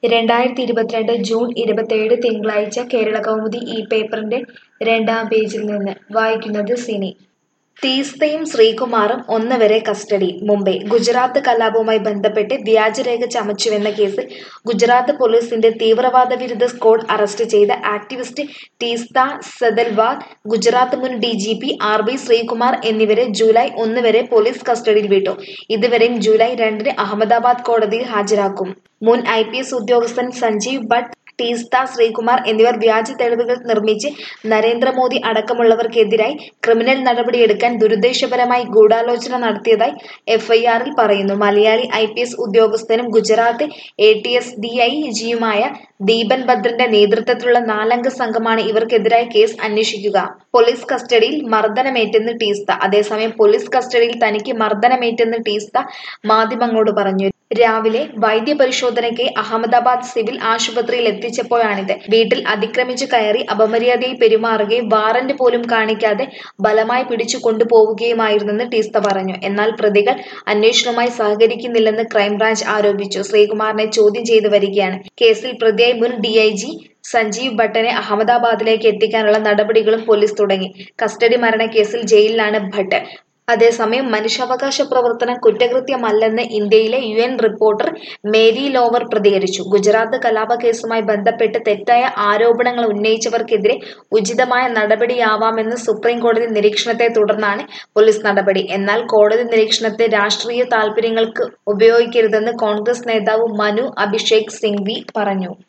രണ്ടായിരത്തി ഇരുപത്തിരണ്ട് ജൂൺ ഇരുപത്തേഴ് തിങ്കളാഴ്ച കേരള കൗമുദി ഈ പേപ്പറിന്റെ രണ്ടാം പേജിൽ നിന്ന് വായിക്കുന്നത് സിനി തീസ്തയും ശ്രീകുമാറും ഒന്ന് വരെ കസ്റ്റഡിയിൽ മുംബൈ ഗുജറാത്ത് കലാപവുമായി ബന്ധപ്പെട്ട് വ്യാജരേഖ ചമച്ചുവെന്ന കേസിൽ ഗുജറാത്ത് പോലീസിന്റെ തീവ്രവാദ വിരുദ്ധ സ്ക്വാഡ് അറസ്റ്റ് ചെയ്ത ആക്ടിവിസ്റ്റ് ടീസ്ത സദൽവാർ ഗുജറാത്ത് മുൻ D G P R B Sreekumar എന്നിവരെ ജൂലൈ ഒന്ന് വരെ പോലീസ് കസ്റ്റഡിയിൽ വിട്ടു ഇതുവരെയും ജൂലൈ രണ്ടിന് അഹമ്മദാബാദ് കോടതിയിൽ ഹാജരാക്കും മുൻ ഐ പി എസ് ഉദ്യോഗസ്ഥൻ സഞ്ജീവ് ഭട്ട് ടീസ്ത ശ്രീകുമാർ എന്നിവർ വ്യാജ തെളിവുകൾ നിർമ്മിച്ച് നരേന്ദ്രമോദി അടക്കമുള്ളവർക്കെതിരായി ക്രിമിനൽ നടപടിയെടുക്കാൻ ദുരുദ്ദേശപരമായി ഗൂഢാലോചന നടത്തിയതായി എഫ്ഐആറിൽ പറയുന്നു മലയാളി ഐ പി എസ് ഉദ്യോഗസ്ഥനും Gujarat A T S D I ജിയുമായ ദീപൻ ഭദ്രന്റെ നേതൃത്വത്തിലുള്ള നാലംഗ സംഘമാണ് ഇവർക്കെതിരായ കേസ് അന്വേഷിക്കുക പോലീസ് കസ്റ്റഡിയിൽ മർദ്ദനമേറ്റെന്ന് ടീസ്ത അതേസമയം പോലീസ് കസ്റ്റഡിയിൽ തനിക്ക് മർദ്ദനമേറ്റെന്ന് ടീസ്ത മാധ്യമങ്ങളോട് പറഞ്ഞു രാവിലെ വൈദ്യപരിശോധനയ്ക്ക് അഹമ്മദാബാദ് സിവിൽ ആശുപത്രിയിൽ എത്തിച്ചപ്പോഴാണിത് വീട്ടിൽ അതിക്രമിച്ചു കയറി അപമര്യാദയിൽ പെരുമാറുകയും വാറന്റ് പോലും കാണിക്കാതെ ബലമായി പിടിച്ചു കൊണ്ടുപോവുകയുമായിരുന്നെന്ന് ടീസ്ത പറഞ്ഞു എന്നാൽ പ്രതികൾ അന്വേഷണവുമായി സഹകരിക്കുന്നില്ലെന്ന് ക്രൈംബ്രാഞ്ച് ആരോപിച്ചു ശ്രീകുമാറിനെ ചോദ്യം ചെയ്തു വരികയാണ് കേസിൽ പ്രതിയായി മുൻ ഡിഐജി സഞ്ജീവ് ഭട്ടനെ അഹമ്മദാബാദിലേക്ക് എത്തിക്കാനുള്ള നടപടികളും പോലീസ് തുടങ്ങി കസ്റ്റഡി മരണക്കേസിൽ ജയിലിലാണ് ഭട്ട് അതേസമയം മനുഷ്യാവകാശ പ്രവർത്തനം കുറ്റകൃത്യമല്ലെന്ന് ഇന്ത്യയിലെ U N reporter Mary Lawlor പ്രതികരിച്ചു ഗുജറാത്ത് കലാപ കേസുമായി ബന്ധപ്പെട്ട് തെറ്റായ ആരോപണങ്ങൾ ഉന്നയിച്ചവർക്കെതിരെ ഉചിതമായ നടപടിയാവാമെന്ന് സുപ്രീം കോടതി നിരീക്ഷണത്തെ തുടർന്നാണ് പോലീസ് നടപടി എന്നാൽ കോടതി നിരീക്ഷണത്തെ രാഷ്ട്രീയ താൽപര്യങ്ങൾക്ക് ഉപയോഗിക്കരുതെന്ന് കോൺഗ്രസ് നേതാവ് മനു അഭിഷേക് സിംഗ്വി പറഞ്ഞു